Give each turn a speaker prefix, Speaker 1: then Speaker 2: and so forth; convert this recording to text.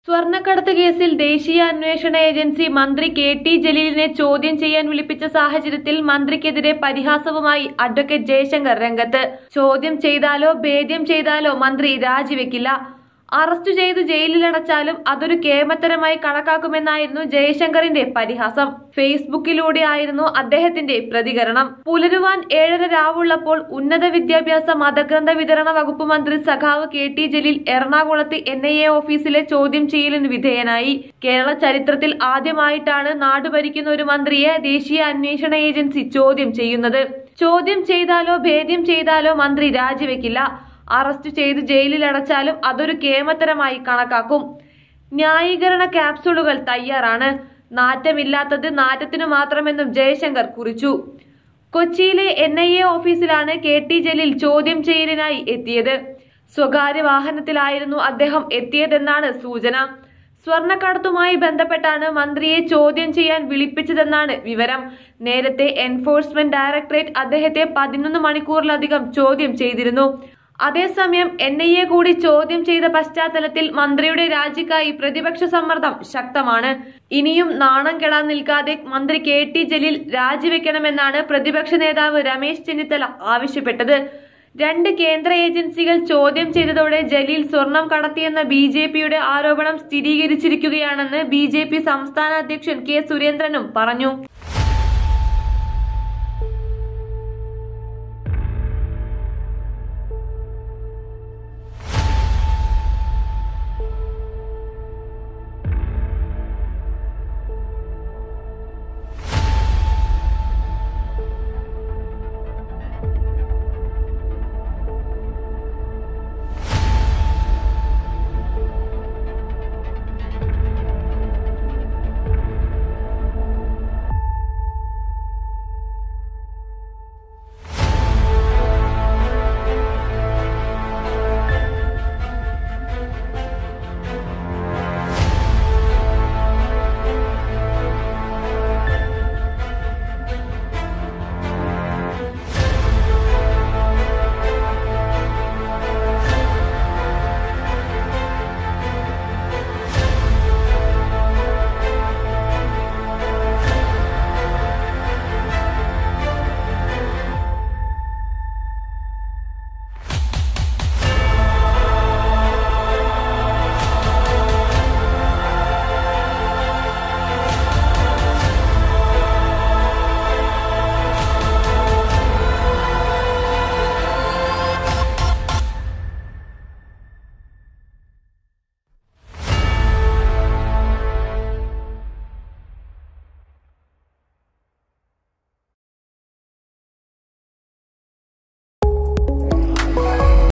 Speaker 1: സ്വർണ്ണക്കടത്ത് കേസിൽ ദേശീയ അന്വേഷണ ഏജൻസി മന്ത്രി കെ ടി ജലീലിനെ ചോദ്യം ചെയ്യാൻ വിളിപ്പിച്ച സാഹചര്യത്തിൽ മന്ത്രിക്കെതിരെ പരിഹാസവുമായി അഡ്വക്കേറ്റ് ജയശങ്കർ രംഗത്ത് ചോദ്യം ചെയ്താലോ ഭേദ്യം ചെയ്താലോ മന്ത്രി രാജിവെക്കില്ല അറസ്റ്റ് ചെയ്ത് ജയിലിലടച്ചാലും അതൊരു കേമത്തരമായി കണക്കാക്കുമെന്നായിരുന്നു ജയശങ്കറിന്റെ പരിഹാസം ഫേസ്ബുക്കിലൂടെയായിരുന്നു അദ്ദേഹത്തിന്റെ പ്രതികരണം പുലരുവാൻ ഏഴര രാവുള്ളപ്പോൾ ഉന്നത വിദ്യാഭ്യാസ മതഗ്രന്ഥ വിതരണ വകുപ്പ് മന്ത്രി സഖാവ് കെ ടി ജലീൽ എറണാകുളത്ത് എൻ ഐ എ ഓഫീസിലെ ചോദ്യം ചെയ്യലിന് വിധേയനായി കേരള ചരിത്രത്തിൽ ആദ്യമായിട്ടാണ് നാട് ഭരിക്കുന്ന ഒരു മന്ത്രിയെ ദേശീയ അന്വേഷണ ഏജൻസി ചോദ്യം ചെയ്യുന്നത് ചോദ്യം ചെയ്താലോ ഭേദ്യം ചെയ്താലോ മന്ത്രി രാജിവെക്കില്ല അറസ്റ്റ് ചെയ്ത് ജയിലിൽ അടച്ചാലും അതൊരു കേമത്തരമായി കണക്കാക്കും ന്യായീകരണ ക്യാപ്സൂളുകൾ തയ്യാറാണ് നാറ്റമില്ലാത്തത് നാറ്റത്തിനു മാത്രമെന്നും ജയശങ്കർ കുറിച്ചു കൊച്ചിയിലെ എൻ ഐ എ ഓഫീസിലാണ് കെ ടി ജലീൽ ചോദ്യം ചെയ്യലിനായി എത്തിയത് സ്വകാര്യ വാഹനത്തിലായിരുന്നു അദ്ദേഹം എത്തിയതെന്നാണ് സൂചന സ്വർണ്ണക്കടത്തുമായി ബന്ധപ്പെട്ടാണ് മന്ത്രിയെ ചോദ്യം ചെയ്യാൻ വിളിപ്പിച്ചതെന്നാണ് വിവരം നേരത്തെ എൻഫോഴ്സ്മെന്റ് ഡയറക്ടറേറ്റ് അദ്ദേഹത്തെ പതിനൊന്ന് മണിക്കൂറിലധികം ചോദ്യം ചെയ്തിരുന്നു അതേസമയം എൻ ഐ എ കൂടി ചോദ്യം ചെയ്ത പശ്ചാത്തലത്തിൽ മന്ത്രിയുടെ രാജിക്കായി പ്രതിപക്ഷ സമ്മർദ്ദം ശക്തമാണ് ഇനിയും നാണം കെടാൻ നിൽക്കാതെ മന്ത്രി കെ ടി ജലീൽ രാജിവെക്കണമെന്നാണ് പ്രതിപക്ഷ നേതാവ് രമേശ് ചെന്നിത്തല ആവശ്യപ്പെട്ടത് രണ്ട് കേന്ദ്ര ഏജൻസികൾ ചോദ്യം ചെയ്തതോടെ ജലീൽ സ്വർണം കടത്തിയെന്ന ബി ജെ പിയുടെ ആരോപണം സ്ഥിരീകരിച്ചിരിക്കുകയാണെന്ന് ബി ജെ പി സംസ്ഥാന അധ്യക്ഷൻ കെ സുരേന്ദ്രനും പറഞ്ഞു